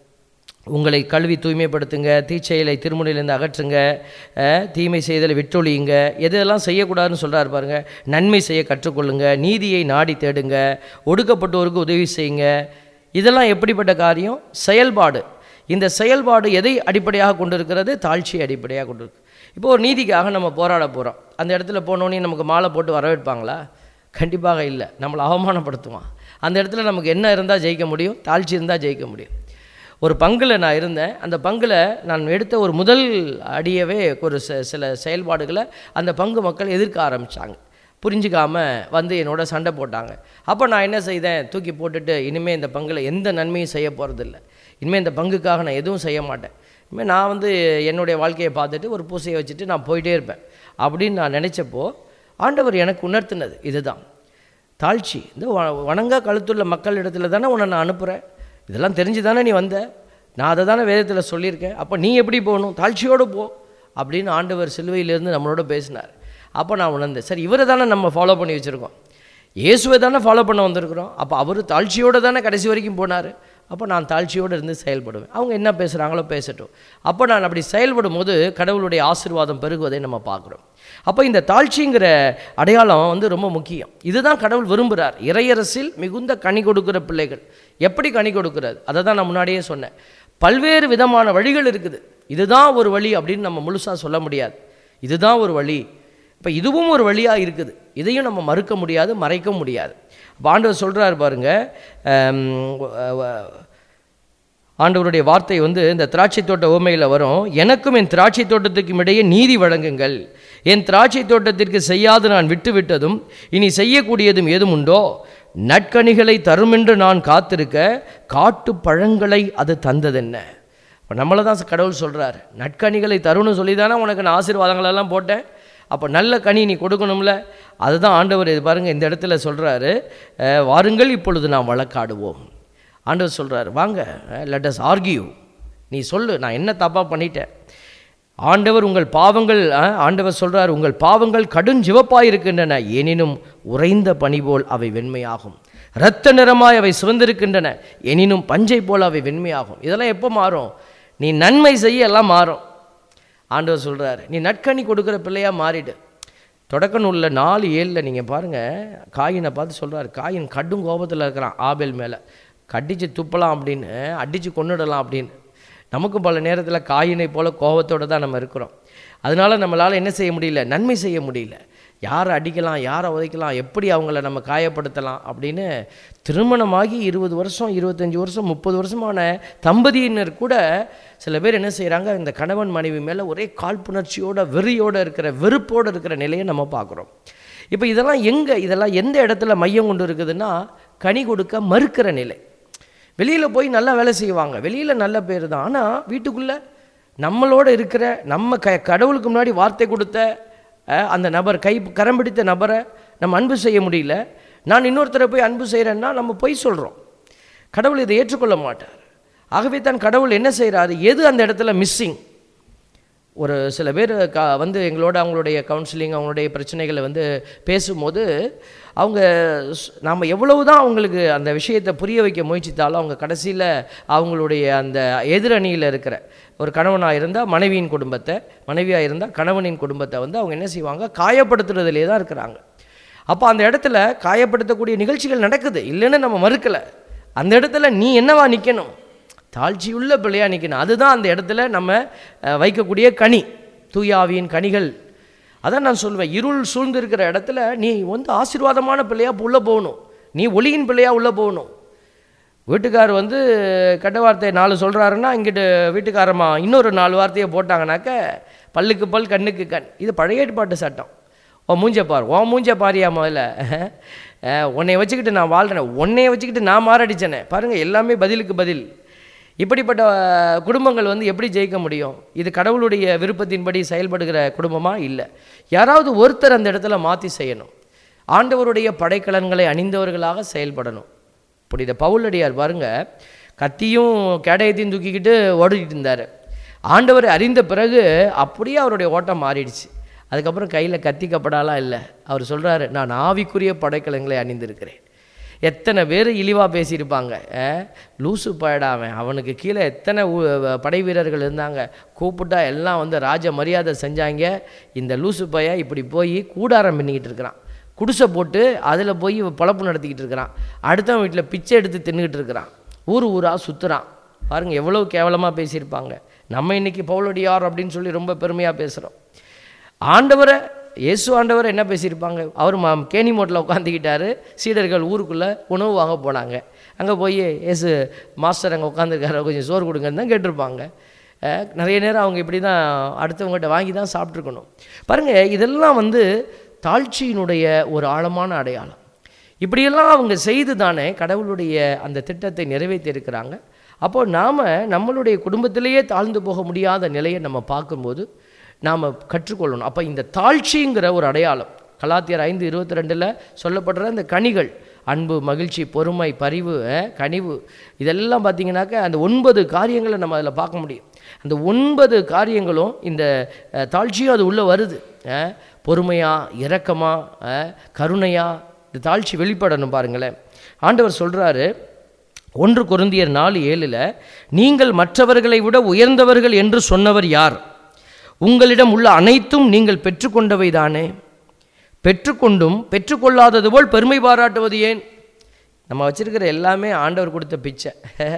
உங்களை கல்வி தூய்மைப்படுத்துங்க தீச்செயலை திருமுனையிலேருந்து அகற்றுங்க அஹ், தீமை செய்தலை விட்டொழியுங்க எதெல்லாம் செய்யக்கூடாதுன்னு சொல்கிறாரு பாருங்க நன்மை செய்ய கற்றுக்கொள்ளுங்க நீதியை நாடி தேடுங்க ஒடுக்கப்பட்டோருக்கு உதவி செய்யுங்க இதெல்லாம் எப்படிப்பட்ட காரியம் செயல்பாடு இந்த செயல்பாடு எதை அடிப்படையாக கொண்டிருக்கிறது தாழ்ச்சியை அடிப்படையாக கொண்டிருக்கு இப்போ ஒரு நீதிக்காக நம்ம போராட போகிறோம் அந்த இடத்துல போனோடனே நமக்கு மாலை போட்டு வரவேற்பாங்களா கண்டிப்பாக இல்லை நம்மளை அவமானப்படுத்துவான் அந்த இடத்துல நமக்கு என்ன இருந்தால் ஜெயிக்க முடியும் தாழ்ச்சி இருந்தால் ஜெயிக்க முடியும் ஒரு பங்கில் நான் இருந்தேன் அந்த பங்கில் நான் எடுத்த ஒரு முதல் அடியவே ஒரு ச- சில செயல்பாடுகளை அந்த பங்கு மக்கள் எதிர்க்க ஆரம்பித்தாங்க புரிஞ்சுக்காம வந்து என்னோட சண்டை போட்டாங்க அப்போ நான் என்ன செய்தேன் தூக்கி போட்டுட்டு இனிமேல் இந்த பங்கில் எந்த நன்மையும் செய்ய போகிறதில்ல இனிமேல் இந்த பங்குக்காக நான் எதுவும் செய்ய மாட்டேன் இனிமேல் நான் வந்து என்னுடைய வாழ்க்கையை பார்த்துட்டு ஒரு பூசையை வச்சுட்டு நான் போயிட்டே இருப்பேன் அப்படின்னு நான் நினச்சப்போ ஆண்டவர் எனக்கு உணர்த்தினது இதுதான் தாழ்ச்சி இந்த வ- வணங்கா கழுத்துள்ள மக்கள் இடத்துல தானே உன்னை நான் அனுப்புகிறேன் இதெல்லாம் தெரிஞ்சு தானே நீ வந்த நான் அதை தானே வேதத்தில் சொல்லியிருக்கேன் அப்போ நீ எப்படி போகணும் தாழ்ச்சியோடு போ அப்படின்னு ஆண்டவர் சிலுவையிலேருந்து நம்மளோட பேசினார் அப்போ நான் உணர்ந்தேன் சரி இவரை தானே நம்ம ஃபாலோ பண்ணி வச்சுருக்கோம் இயேசுவை தானே ஃபாலோ பண்ண வந்திருக்கிறோம் அப்போ அவர் தாழ்ச்சியோடு தானே கடைசி வரைக்கும் போனார் அப்போ நான் தாழ்ச்சியோடு இருந்து செயல்படுவேன் அவங்க என்ன பேசுகிறாங்களோ பேசட்டும் அப்போ நான் அப்படி செயல்படும் போது கடவுளுடைய ஆசீர்வாதம் பெருகுவதை நம்ம பார்க்குறோம் அப்போ இந்த தாழ்ச்சிங்கிற அடையாளம் வந்து ரொம்ப முக்கியம் இதுதான் கடவுள் விரும்புகிறார் இறையரசில் மிகுந்த கனி கொடுக்கிற பிள்ளைகள் எப்படி கனி கொடுக்கிறது அதை தான் நான் முன்னாடியே சொன்னேன் பல்வேறு விதமான வழிகள் இருக்குது இதுதான் ஒரு வழி அப்படின்னு நம்ம முழுசாக சொல்ல முடியாது இதுதான் ஒரு வழி இப்போ இதுவும் ஒரு வழியாக இருக்குது இதையும் நம்ம மறுக்க முடியாது மறைக்க முடியாது அப்ப ஆண்டவர் சொல்கிறார் பாருங்க ஆம், வ- ஆண்டவருடைய வார்த்தை வந்து இந்த திராட்சை தோட்ட உவமையில் வரும் எனக்கும் என் திராட்சை தோட்டத்துக்கும் இடையே நீதி வழங்குங்கள் என் திராட்சை தோட்டத்திற்கு செய்யாது நான் விட்டு விட்டதும் இனி செய்யக்கூடியதும் ஏதும் உண்டோ நற்கனிகளை தருமென்று நான் காத்திருக்க காட்டு பழங்களை அது தந்ததென்ன இப்போ நம்மளை தான் கடவுள் சொல்கிறார் நற்கனிகளை தரும்னு சொல்லி தானே உனக்கு நான் ஆசீர்வாதங்களெல்லாம் போட்டேன் அப்போ நல்ல கனி நீ கொடுக்கணும்ல அதுதான் ஆண்டவர் இது பாருங்கள் இந்த இடத்துல சொல்கிறாரு வாருங்கள் இப்பொழுது நாம் வழக்காடுவோம் ஆண்டவர் சொல்கிறார் வாங்க லெட் அஸ் ஆர்கியூ நீ சொல்லு நான் என்ன தப்பாக பண்ணிட்டேன் ஆண்டவர் உங்கள் பாவங்கள் அஹ், ஆண்டவர் சொல்றார் உங்கள் பாவங்கள் கடுஞ்சிவப்பாய் இருக்கின்றன எனினும் உறைந்த பனி போல் அவை வெண்மையாகும் இரத்த நிறமாய் அவை சிவந்திருக்கின்றன எனினும் பஞ்சை போல் அவை வெண்மையாகும் இதெல்லாம் எப்போ மாறும் நீ நன்மை செய்ய எல்லாம் மாறும் ஆண்டவர் சொல்றாரு நீ நற்கனி கொடுக்குற பிள்ளையா மாறிடு தொடக்க நூலில் நாலு ஏழில் நீங்கள் பாருங்கள் காயினை பார்த்து சொல்றாரு காயின் கடும் கோபத்தில் இருக்கிறான் ஆபேல் மேலே கடிச்சு துப்பலாம் அப்படின்னு அடித்து கொன்னுடலாம் அப்படின்னு நமக்கு பல நேரத்தில் காயினை போல கோபத்தோடு தான் நம்ம இருக்கிறோம் அதனால நம்மளால் என்ன செய்ய முடியல நன்மை செய்ய முடியல யாரை அடிக்கலாம் யாரை உதைக்கலாம் எப்படி அவங்கள நம்ம காயப்படுத்தலாம் அப்படின்னு திருமணமாகி இருபது வருஷம் இருபத்தஞ்சி வருஷம் முப்பது வருஷமான தம்பதியினர் கூட சில பேர் என்ன செய்கிறாங்க இந்த கணவன் மனைவி மேலே ஒரே காழ்ப்புணர்ச்சியோட வெறியோடு இருக்கிற வெறுப்போடு இருக்கிற நிலையை நம்ம பார்க்குறோம் இப்போ இதெல்லாம் எங்கே இதெல்லாம் எந்த இடத்துல மையம் கொண்டு இருக்குதுன்னா கனி கொடுக்க மறுக்கிற நிலை வெளியில் போய் நல்லா வேலை செய்வாங்க வெளியில் நல்ல பேர் தான் ஆனால் வீட்டுக்குள்ளே நம்மளோட இருக்கிற நம்ம க கடவுளுக்கு முன்னாடி வார்த்தை கொடுத்த அஹ், அந்த நபர் கை கரம் பிடித்த நபரை நம்ம அன்பு செய்ய முடியல நான் இன்னொருத்தரை போய் அன்பு செய்கிறேன்னா நம்ம பொய் சொல்கிறோம் கடவுள் இதை ஏற்றுக்கொள்ள மாட்டார் ஆகவே தான் கடவுள் என்ன செய்கிறாரு எது அந்த இடத்துல மிஸ்ஸிங் ஒரு சில பேர் க வந்து எங்களோட அவங்களுடைய கவுன்சிலிங் அவங்களுடைய பிரச்சனைகளை வந்து பேசும்போது அவங்க ஸ்- நாம் எவ்வளவு தான் அவங்களுக்கு அந்த விஷயத்தை புரிய வைக்க முயற்சித்தாலும் அவங்க கடைசியில் அவங்களுடைய அந்த எதிரணியில் இருக்கிற ஒரு கணவனாக இருந்தால் மனைவியின் குடும்பத்தை மனைவியாக இருந்தால் கணவனின் குடும்பத்தை வந்து அவங்க என்ன செய்வாங்க காயப்படுத்துறதுலே தான் இருக்கிறாங்க அப்போ அந்த இடத்துல காயப்படுத்தக்கூடிய நிகழ்ச்சிகள் நடக்குது இல்லைன்னு நம்ம மறுக்கலை அந்த இடத்துல நீ என்னவா நிற்கணும் தாழ்ச்சியுள்ள பிள்ளையா நிற்கணும் அதுதான் அந்த இடத்துல நம்ம அஹ், வைக்கக்கூடிய கனி தூயாவியின் கனிகள் அதான் நான் சொல்வேன் இருள் சூழ்ந்திருக்கிற இடத்துல நீ வந்து ஆசீர்வாதமான பிள்ளையா உள்ளே போகணும் நீ ஒளியின் பிள்ளையா உள்ளே போகணும் வீட்டுக்கார் வந்து கெட்ட வார்த்தையை நாலு சொல்கிறாருன்னா இங்கிட்டு வீட்டுக்காரம்மா இன்னொரு நாலு வார்த்தையை போட்டாங்கனாக்க பல்லுக்கு பல் கண்ணுக்கு கண் இது பழைய ஏற்பாட்டு சட்டம் உன் மூஞ்ச பார் உன் மூஞ்ச பாரியா முதல்ல அஹ், உன்னை வச்சுக்கிட்டு நான் வாழ்கிறேன் உன்னைய வச்சுக்கிட்டு நான் மாரடிச்சேனே பாருங்கள் எல்லாமே பதிலுக்கு பதில் இப்படிப்பட்ட அஹ், குடும்பங்கள் வந்து எப்படி ஜெயிக்க முடியும் இது கடவுளுடைய விருப்பத்தின்படி செயல்படுகிற குடும்பமா இல்லை யாராவது ஒருத்தர் அந்த இடத்துல மாற்றி செய்யணும் ஆண்டவருடைய படைக்கலன்களை அணிந்தவர்களாக செயல்படணும் புனித பவுலடியார் பாருங்க கத்தியும் கேடயத்தையும் தூக்கிக்கிட்டு ஓடிக்கிட்டு இருந்தார் ஆண்டவரை அறிந்த பிறகு அப்படியே அவருடைய ஓட்டம் மாறிடுச்சு அதுக்கப்புறம் கையில் கத்தி கப்படாலாம் இல்லை அவர் சொல்கிறாரு நான் ஆவிக்குரிய படைக்கலங்களை அணிந்திருக்கிறேன் எத்தனை பேர் இழிவாக பேசியிருப்பாங்க அஹ், லூசு பயடாவன் அவனுக்கு கீழே எத்தனை ஊ- படை வீரர்கள் இருந்தாங்க கூப்பிட்டா எல்லாம் வந்து ராஜ மரியாதை செஞ்சாங்க இந்த லூசு பைய இப்படி போய் கூடாரம் பண்ணிக்கிட்டு இருக்கிறான் குடிசை போட்டு அதில் போய் பொழப்பு நடத்திக்கிட்டு இருக்கிறான் அடுத்தவன் வீட்டில் பிச்சை எடுத்து தின்னுக்கிட்டு இருக்கிறான் ஊர் ஊராக சுற்றுறான் பாருங்கள் எவ்வளோ கேவலமாக பேசியிருப்பாங்க நம்ம இன்னைக்கு பவுலடியார் அப்படின்னு சொல்லி ரொம்ப பெருமையாக பேசுகிறோம் ஆண்டவரை இயேசு ஆண்டவர் என்ன பேசியிருப்பாங்க அவர் மா கேணி மோட்டில் உட்காந்துக்கிட்டாரு சீடர்கள் ஊருக்குள்ளே உணவு வாங்க போனாங்க அங்கே போய் இயேசு மாஸ்டர் அங்கே உட்காந்துருக்காரு கொஞ்சம் சோறு கொடுங்கன்னு தான் கேட்டிருப்பாங்க அஹ், நிறைய நேரம் அவங்க இப்படி தான் அடுத்தவங்ககிட்ட வாங்கி தான் சாப்பிட்ருக்கணும் பாருங்கள் இதெல்லாம் வந்து தாழ்ச்சியினுடைய ஒரு ஆழமான அடையாளம் இப்படியெல்லாம் அவங்க செய்து தானே கடவுளுடைய அந்த திட்டத்தை நிறைவேற்றி இருக்கிறாங்க அப்போ நாம் நம்மளுடைய குடும்பத்திலேயே தாழ்ந்து போக முடியாத நிலையை நம்ம பார்க்கும்போது நாம் கற்றுக்கொள்ளணும் அப்போ இந்த தாழ்ச்சிங்கிற ஒரு அடையாளம் கலாத்தியர் ஐந்து இருபத்தி ரெண்டில் சொல்லப்படுற இந்த கனிகள் அன்பு மகிழ்ச்சி பொறுமை பரிவு அஹ், கனிவு இதெல்லாம் பார்த்தீங்கன்னாக்க அந்த ஒன்பது காரியங்களை நம்ம அதில் பார்க்க முடியும் அந்த ஒன்பது காரியங்களும் இந்த அஹ், தாழ்ச்சியும் அது உள்ளே வருது அஹ், பொறுமையா இரக்கமா அஹ், கருணையா இந்த தாழ்ச்சி வெளிப்படணும் பாருங்களேன் ஆண்டவர் சொல்கிறாரு ஒன்று கொருந்தியர் நாலு ஏழில் நீங்கள் மற்றவர்களை விட உயர்ந்தவர்கள் என்று சொன்னவர் யார் உங்களிடம் உள்ள அனைத்தும் நீங்கள் பெற்றுக்கொண்டவை தானே பெற்றுக்கொண்டும் பெற்றுக்கொள்ளாதது போல் பெருமை பாராட்டுவது ஏன் நம்ம வச்சிருக்கிற எல்லாமே ஆண்டவர் கொடுத்த பிச்சை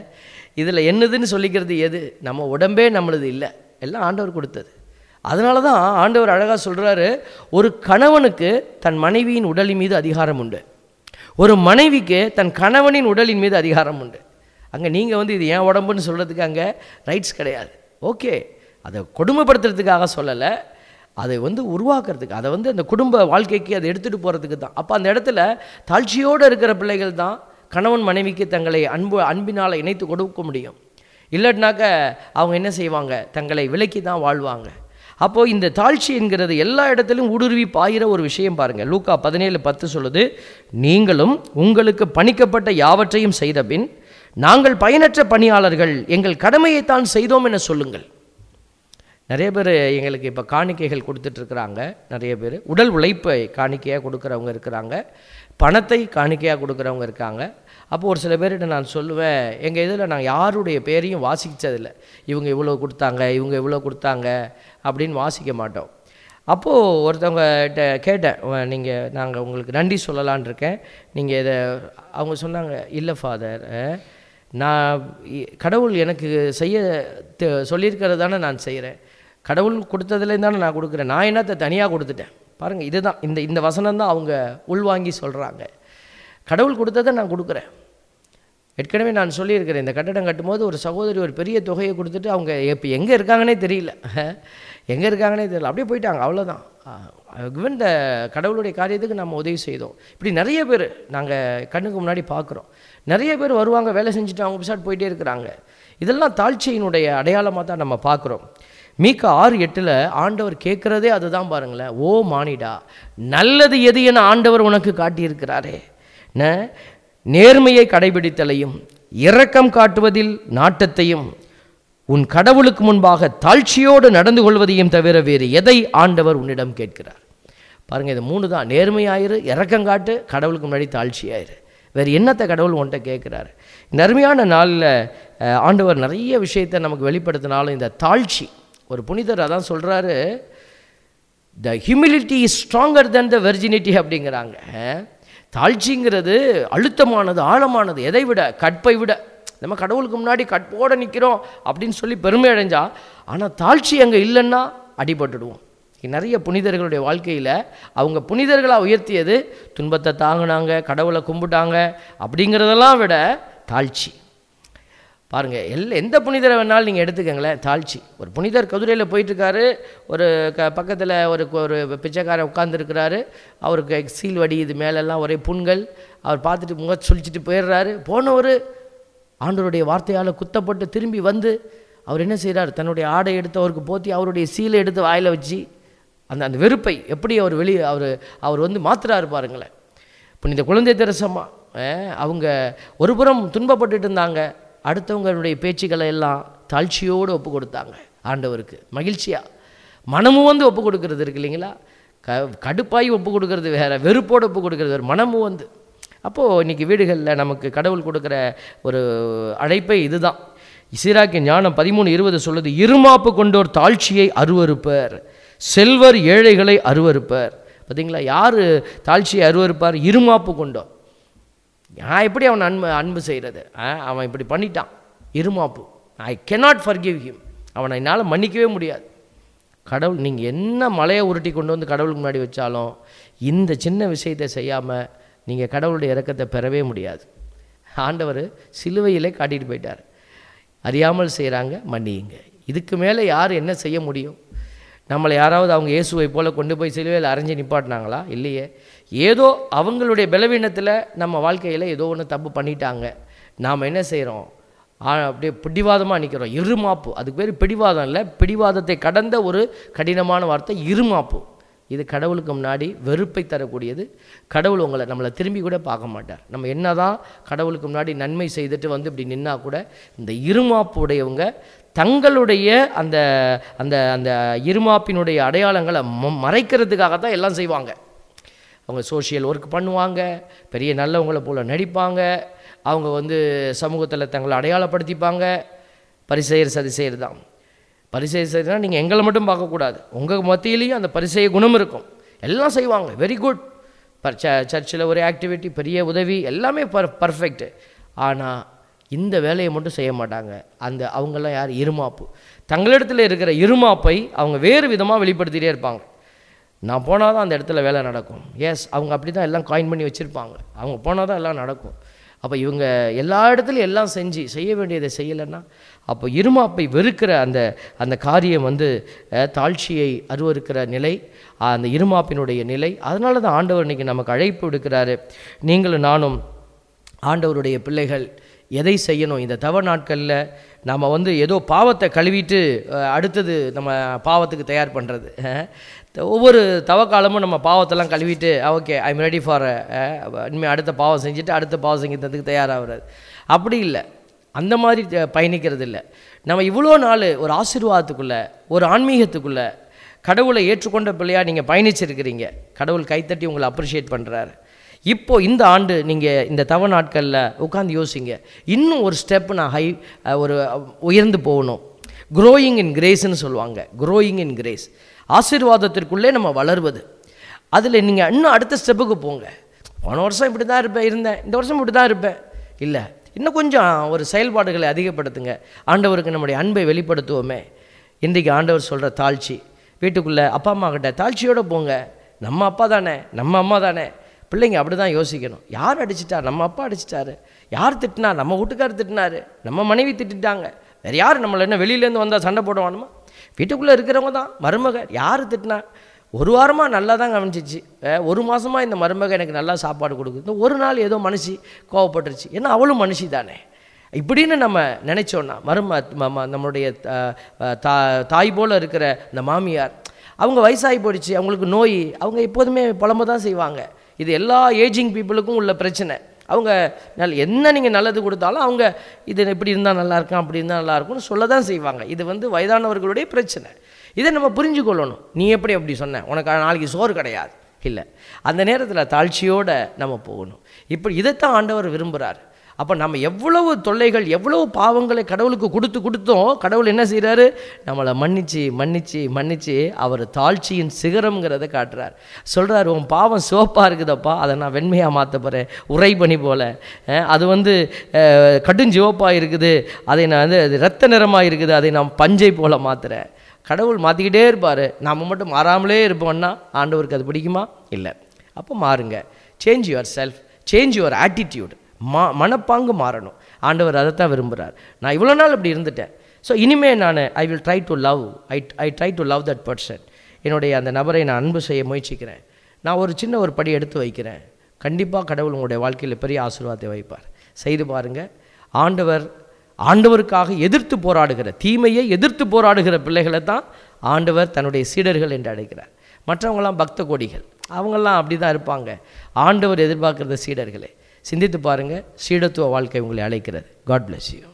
இதில் என்னதுன்னு சொல்லிக்கிறது எது நம்ம உடம்பே நம்மளது இல்லை எல்லாம் ஆண்டவர் கொடுத்தது அதனால தான் ஆண்டவர் அழகாக சொல்கிறாரு ஒரு கணவனுக்கு தன் மனைவியின் உடலின் மீது அதிகாரம் உண்டு ஒரு மனைவிக்கு தன் கணவனின் உடலின் மீது அதிகாரம் உண்டு அங்கே நீங்கள் வந்து இது என் உடம்புன்னு சொல்கிறதுக்கு அங்கே ரைட்ஸ் கிடையாது ஓகே அதை கொடுமைப்படுத்துறதுக்காக சொல்லலை அதை வந்து உருவாக்குறதுக்கு அதை வந்து அந்த குடும்ப வாழ்க்கைக்கு அதை எடுத்துகிட்டு போகிறதுக்கு தான் அப்போ அந்த இடத்துல தாழ்ச்சியோடு இருக்கிற பிள்ளைகள் தான் கணவன் மனைவிக்கு தங்களை அன்பு அன்பினால் இணைத்து கொடுக்க முடியும் இல்லைனாக்க அவங்க என்ன செய்வாங்க தங்களை விலக்கி தான் வாழ்வாங்க அப்போது இந்த தாழ்ச்சி என்கிறது எல்லா இடத்திலும் ஊடுருவி பாயிற ஒரு விஷயம் பாருங்கள் லூக்கா பதினேழு பத்து சொல்லுது நீங்களும் உங்களுக்கு பணிக்கப்பட்ட யாவற்றையும் செய்த பின் நாங்கள் பயனற்ற பணியாளர்கள் எங்கள் கடமையைத்தான் செய்தோம் என சொல்லுங்கள் நிறைய பேர் எங்களுக்கு இப்போ காணிக்கைகள் கொடுத்துட்ருக்குறாங்க நிறைய பேர் உடல் உழைப்பை காணிக்கையாக கொடுக்குறவங்க இருக்கிறாங்க பணத்தை காணிக்கையாக கொடுக்குறவங்க இருக்காங்க அப்போ ஒரு சில பேர்கிட்ட நான் சொல்லுவேன் எங்கள் இதில் நான் யாருடைய பேரையும் வாசித்ததில்லை இவங்க இவ்வளோ கொடுத்தாங்க இவங்க இவ்வளோ கொடுத்தாங்க அப்படின்னு வாசிக்க மாட்டோம் அப்போது ஒருத்தவங்ககிட்ட கேட்டேன் நீங்கள் நாங்கள் உங்களுக்கு நன்றி சொல்லலான் இருக்கேன் நீங்கள் இதை அவங்க சொன்னாங்க இல்லை ஃபாதர் நான் இ- கடவுள் எனக்கு செய்ய தெ- சொல்லியிருக்கிறது தானே நான் செய்கிறேன் கடவுள் கொடுத்ததுலேருந்து தானே நான் கொடுக்குறேன் நான் என்னத்தை தனியாக கொடுத்துட்டேன் பாருங்கள் இதுதான் இந்த இந்த வசனம் தான் அவங்க உள்வாங்கி சொல்கிறாங்க கடவுள் கொடுத்ததை நான் கொடுக்குறேன் ஏற்கனவே நான் சொல்லியிருக்கிறேன் இந்த கட்டடம் கட்டும்போது ஒரு சகோதரி ஒரு பெரிய தொகையை கொடுத்துட்டு அவங்க இப்போ எங்கே இருக்காங்கன்னே தெரியல எங்கே இருக்காங்கன்னே தெரியல அப்படியே போயிட்டாங்க அவ்வளோதான் கிவன் த கடவுளுடைய காரியத்துக்கு நம்ம உதவி செய்தோம் இப்படி நிறைய பேர் நாங்கள் கண்ணுக்கு முன்னாடி பார்க்குறோம் நிறைய பேர் வருவாங்க வேலை செஞ்சுட்டு அவங்க பிசாட் போயிட்டே இருக்கிறாங்க இதெல்லாம் தாழ்ச்சியினுடைய அடையாளமாக தான் நம்ம பார்க்குறோம் மீக்க ஆறு எட்டில் ஆண்டவர் கேட்குறதே அதுதான் பாருங்களேன் ஓ மானிடா நல்லது எது என ஆண்டவர் உனக்கு காட்டியிருக்கிறாரே ந நேர்மையை கடைபிடித்தலையும் இரக்கம் காட்டுவதில் நாட்டத்தையும் உன் கடவுளுக்கு முன்பாக தாழ்ச்சியோடு நடந்து கொள்வதையும் தவிர வேறு எதை ஆண்டவர் உன்னிடம் கேட்கிறார் பாருங்க இது மூணு தான் நேர்மையாயிரு இரக்கம் காட்டு கடவுளுக்கு முன்னாடி தாழ்ச்சியாயிரு வேறு என்னத்தை கடவுள் உன்கிட்ட கேட்குறாரு இந்த அருமையான நாளில் அஹ், ஆண்டவர் நிறைய விஷயத்தை நமக்கு வெளிப்படுத்தினாலும் இந்த தாழ்ச்சி ஒரு புனிதர் அதான் சொல்கிறாரு the humility is stronger than the virginity அப்படிங்கிறாங்க தாழ்ச்சிங்கிறது அழுத்தமானது ஆழமானது எதை விட கற்பை விட நம்ம கடவுளுக்கு முன்னாடி கற்போடு நிற்கிறோம் அப்படின்னு சொல்லி பெருமை அடைஞ்சா ஆனால் தாழ்ச்சி அங்கே இல்லைன்னா அடிபட்டுடுவோம் நிறைய புனிதர்களுடைய வாழ்க்கையில் அவங்க புனிதர்களாக உயர்த்தியது துன்பத்தை தாங்கினாங்க கடவுளை கும்பிட்டாங்க அப்படிங்கிறதெல்லாம் விட தாழ்ச்சி பாருங்கள் எல்ல எந்த புனிதரை வேணாலும் நீங்கள் எடுத்துக்கங்களேன் தாழ்ச்சி ஒரு புனிதர் குதிரையில் போயிட்டுருக்காரு ஒரு க பக்கத்தில் ஒரு ஒரு பிச்சைக்காரன் உட்காந்துருக்கிறாரு அவருக்கு சீல் வடி இது மேலெல்லாம் ஒரே புண்கள் அவர் பார்த்துட்டு முக சுழிச்சிட்டு போயிடுறாரு போனவர் ஆண்டவருடைய வார்த்தையால் குத்தப்பட்டு திரும்பி வந்து அவர் என்ன செய்கிறார் தன்னுடைய ஆடை எடுத்து அவருக்கு போத்தி அவருடைய சீலை எடுத்து வாயில் வச்சு அந்த அந்த வெறுப்பை எப்படி அவர் வெளியே அவர் அவர் வந்து மாத்துறாரு பாருங்களேன் புனித குழந்தை தெரசம்மா அஹ், அவங்க ஒரு புறம் துன்பப்பட்டுட்டு இருந்தாங்க அடுத்தவங்களுடைய பேச்சுக்களை எல்லாம் தாழ்ச்சியோடு ஒப்பு கொடுத்தாங்க ஆண்டவருக்கு மகிழ்ச்சியாக மனமும் வந்து ஒப்பு கொடுக்கறது இருக்கு இல்லைங்களா க கடுப்பாய் ஒப்பு கொடுக்கறது வேற வெறுப்போடு ஒப்பு கொடுக்கறது வேறு மனமும் வந்து அப்போது இன்றைக்கி வீடுகளில் நமக்கு கடவுள் கொடுக்குற ஒரு அழைப்பை இதுதான் இசிராக்கிய ஞானம் பதிமூணு இருபது சொல்லுது இருமாப்பு கொண்டோர் தாழ்ச்சியை அருவருப்பர் செல்வர் ஏழைகளை அருவருப்பர் பார்த்தீங்களா யார் தாழ்ச்சியை அருவருப்பார் இருமாப்பு கொண்டோர் நான் எப்படி அவன் அன்பு அன்பு செய்கிறது அவன் இப்படி பண்ணிட்டான் இருமாப்பு ஐ cannot forgive him அவனை என்னால் மன்னிக்கவே முடியாது கடவுள் நீங்கள் என்ன மலையை உருட்டி கொண்டு வந்து கடவுளுக்கு முன்னாடி வச்சாலும் இந்த சின்ன விஷயத்தை செய்யாமல் நீங்கள் கடவுளுடைய இரக்கத்தை பெறவே முடியாது ஆண்டவர் சிலுவையிலே காட்டிட்டு போயிட்டார் அறியாமல் செய்கிறாங்க மன்னியுங்க இதுக்கு மேலே யார் என்ன செய்ய முடியும் நம்மளை யாராவது அவங்க இயேசுவை போல கொண்டு போய் சிலுவையில் அரைஞ்சு நிப்பாட்டினாங்களா இல்லையே ஏதோ அவங்களுடைய பலவீனத்தில் நம்ம வாழ்க்கையில் ஏதோ ஒன்று தப்பு பண்ணிட்டாங்க நாம் என்ன செய்கிறோம் அப்படியே பிடிவாதமாக நிற்கிறோம் இருமாப்பு அதுக்கு பேர் பிடிவாதம் இல்லை பிடிவாதத்தை கடந்த ஒரு கடினமான வார்த்தை இருமாப்பு இது கடவுளுக்கு முன்னாடி வெறுப்பை தரக்கூடியது கடவுள் உங்களை நம்மளை திரும்பி கூட பார்க்க மாட்டார் நம்ம என்னதான் கடவுளுக்கு முன்னாடி நன்மை செய்துட்டு வந்து இப்படி நின்னா கூட இந்த இருமாப்பு உடையவங்க தங்களுடைய அந்த அந்த அந்த இருமாப்பினுடைய அடையாளங்களை ம- மறைக்கிறதுக்காக தான் எல்லாம் செய்வாங்க அவங்க சோஷியல் ஒர்க் பண்ணுவாங்க பெரிய நல்லவங்கள போல் நடிப்பாங்க அவங்க வந்து சமூகத்தில் தங்களை அடையாளப்படுத்திப்பாங்க பரிசெயர் சதிசெயர் தான் பரிசெயர் செய்யறதுனா நீங்கள் எங்களை மட்டும் பார்க்கக்கூடாது உங்கள் மத்தியிலையும் அந்த பரிசெய குணம் இருக்கும் எல்லாம் செய்வாங்க வெரி குட் பர் ச சர்ச்சில் ஒரு ஆக்டிவிட்டி பெரிய உதவி எல்லாமே பர் பர்ஃபெக்ட் ஆனால் இந்த வேலையை மட்டும் செய்ய மாட்டாங்க அந்த அவங்கெல்லாம் யார் இருமாப்பு தங்களிடத்தில் இருக்கிற இருமாப்பை அவங்க வேறு விதமாக வெளிப்படுத்திகிட்டே இருப்பாங்க நான் போனால் தான் அந்த இடத்துல வேலை நடக்கும் எஸ் அவங்க அப்படி தான் எல்லாம் காயின் பண்ணி வச்சுருப்பாங்க அவங்க போனால் தான் எல்லாம் நடக்கும் அப்போ இவங்க எல்லா இடத்துலையும் எல்லாம் செஞ்சு செய்ய வேண்டியதை செய்யலைன்னா அப்போ இருமாப்பை வெறுக்கிற அந்த அந்த காரியம் வந்து அஹ், தாழ்ச்சியை அருவருக்கிற நிலை அந்த இருமாப்பினுடைய நிலை அதனால தான் ஆண்டவர் இன்னைக்கு நமக்கு அழைப்பு விடுக்கிறாரு நீங்களும் நானும் ஆண்டவருடைய பிள்ளைகள் எதை செய்யணும் இந்த தவ நாட்களில் நம்ம வந்து ஏதோ பாவத்தை கழுவிட்டு அஹ், அடுத்தது நம்ம பாவத்துக்கு தயார் பண்ணுறது ஒவ்வொரு தவக்காலமும் நம்ம பாவத்தெல்லாம் கழுவிட்டு ஓகே ஐம் ரெடி ஃபார் இனிமேல் அடுத்த பாவம் செஞ்சுட்டு அடுத்த பாவம் செஞ்சுறதுக்கு தயாராகிறது அப்படி இல்லை அந்த மாதிரி த- பயணிக்கிறது இல்லை நம்ம இவ்வளோ நாள் ஒரு ஆசீர்வாதத்துக்குள்ளே ஒரு ஆன்மீகத்துக்குள்ளே கடவுளை ஏற்றுக்கொண்ட பிள்ளையாக நீங்கள் பயணிச்சிருக்கிறீங்க கடவுள் கைத்தட்டி உங்களை அப்ரிஷியேட் பண்ணுறாரு இப்போ இந்த ஆண்டு நீங்கள் இந்த தவ நாட்களில் உட்காந்து யோசிங்க இன்னும் ஒரு ஸ்டெப் நான் ஹை அஹ், ஒரு அஹ், உயர்ந்து போகணும் க்ரோயிங் இன் கிரேஸ்ன்னு சொல்லுவாங்க க்ரோயிங் இன் கிரேஸ் ஆசீர்வாதத்திற்குள்ளே நம்ம வளர்வது அதில் நீங்கள் இன்னும் அடுத்த ஸ்டெப்புக்கு போங்க போன வருஷம் இப்படி தான் இருப்பேன் இருந்தேன் இந்த வருஷம் இப்படி தான் இருப்பேன் இல்லை இன்னும் கொஞ்சம் ஒரு செயல்பாடுகளை அதிகப்படுத்துங்க ஆண்டவருக்கு நம்முடைய அன்பை வெளிப்படுத்துவோமே இன்றைக்கு ஆண்டவர் சொல்கிற தாழ்ச்சி வீட்டுக்குள்ளே அப்பா அம்மா கிட்ட தாழ்ச்சியோடு போங்க நம்ம அப்பா தானே நம்ம அம்மா தானே பிள்ளைங்க அப்படி தான் யோசிக்கணும் யார் அடிச்சிட்டா நம்ம அப்பா அடிச்சிட்டாரு யார் திட்டினா நம்ம வீட்டுக்காரர் திட்டினாரு நம்ம மனைவி திட்டிட்டாங்க வேறு யார் நம்மளை என்ன வெளியிலேருந்து வந்தால் சண்டை போடுவானுமா வீட்டுக்குள்ளே இருக்கிறவங்க தான் மருமக யார் திட்டினா ஒரு வாரமாக நல்லா தான் கவனிச்சிச்சு அஹ் ஒரு மாதமாக இந்த மருமக எனக்கு நல்லா சாப்பாடு கொடுக்குது இந்த ஒரு நாள் ஏதோ மனுஷி கோவப்பட்டுருச்சு ஏன்னா அவளும் மனுஷி தானே இப்படின்னு நம்ம நினச்சோன்னா மரும ம- ம- நம்மளுடைய அஹ், அஹ், தா தாய் போல் இருக்கிற இந்த மாமியார் அவங்க வயசாகி போயிடுச்சு அவங்களுக்கு நோய் அவங்க எப்போதுமே புலம்ப தான் செய்வாங்க இது எல்லா ஏஜிங் பீப்புளுக்கும் உள்ள பிரச்சனை அவங்க நல் என்ன நீங்கள் நல்லது கொடுத்தாலும் அவங்க இது இப்படி இருந்தால் நல்லா இருக்கும் அப்படி இருந்தால் நல்லா இருக்கும்னு சொல்ல தான் செய்வாங்க இது வந்து வயதானவர்களுடைய பிரச்சனை இதை நம்ம புரிஞ்சுக்கொள்ளணும் நீ எப்படி அப்படி சொன்ன உனக்கு நாளைக்கு சோறு கிடையாது இல்லை அந்த நேரத்தில் தாழ்ச்சியோடு நம்ம போகணும் இப்படி இதைத்தான் ஆண்டவர் விரும்புகிறார் அப்போ நம்ம எவ்வளவு தொல்லைகள் எவ்வளவு பாவங்களை கடவுளுக்கு கொடுத்து கொடுத்தோம் கடவுள் என்ன செய்கிறாரு நம்மளை மன்னிச்சு மன்னிச்சு மன்னிச்சு அவர் தாழ்ச்சியின் சிகரம்ங்கிறத காட்டுறார் சொல்கிறார் உன் பாவம் சிவப்பாக இருக்குதப்பா அதை நான் வெண்மையாக மாற்ற போகிறேன் உரை பனி போல அஹ், அது வந்து அஹ், கடுஞ்சிவப்பாக இருக்குது அதை நான் வந்து அது ரத்த நிறமாக இருக்குது அதை நான் பஞ்சை போல மாற்றுறேன் கடவுள் மாற்றிக்கிட்டே இருப்பார் நாம் மட்டும் மாறாமலே இருப்போம்னா ஆண்டவருக்கு அது பிடிக்குமா இல்லை அப்போ மாறுங்க change yourself change your attitude மா மனப்பாங்கு மாறணும் ஆண்டவர் அதை தான் விரும்புகிறார் நான் இவ்வளோ நாள் இப்படி இருந்துட்டேன் ஸோ இனிமே நான் I will try to love I I try to love that person என்னுடைய அந்த நபரை நான் அன்பு செய்ய முயற்சிக்கிறேன் நான் ஒரு சின்ன ஒரு படி எடுத்து வைக்கிறேன் கண்டிப்பாக கடவுள் உங்களுடைய வாழ்க்கையில் பெரிய ஆசீர்வாதத்தை வைப்பார் செய்து பாருங்கள் ஆண்டவர் ஆண்டவருக்காக எதிர்த்து போராடுகிற தீமையை எதிர்த்து போராடுகிற பிள்ளைகளை தான் ஆண்டவர் தன்னுடைய சீடர்கள் என்று அழைக்கிறார் மற்றவங்களாம் பக்த கோடிகள் அவங்கெல்லாம் அப்படி தான் இருப்பாங்க ஆண்டவர் எதிர்பார்க்கிற சீடர்களே சிந்தித்து பாருங்கள் சீடத்துவ வாழ்க்கை உங்களை அழைக்கிறது காட் bless you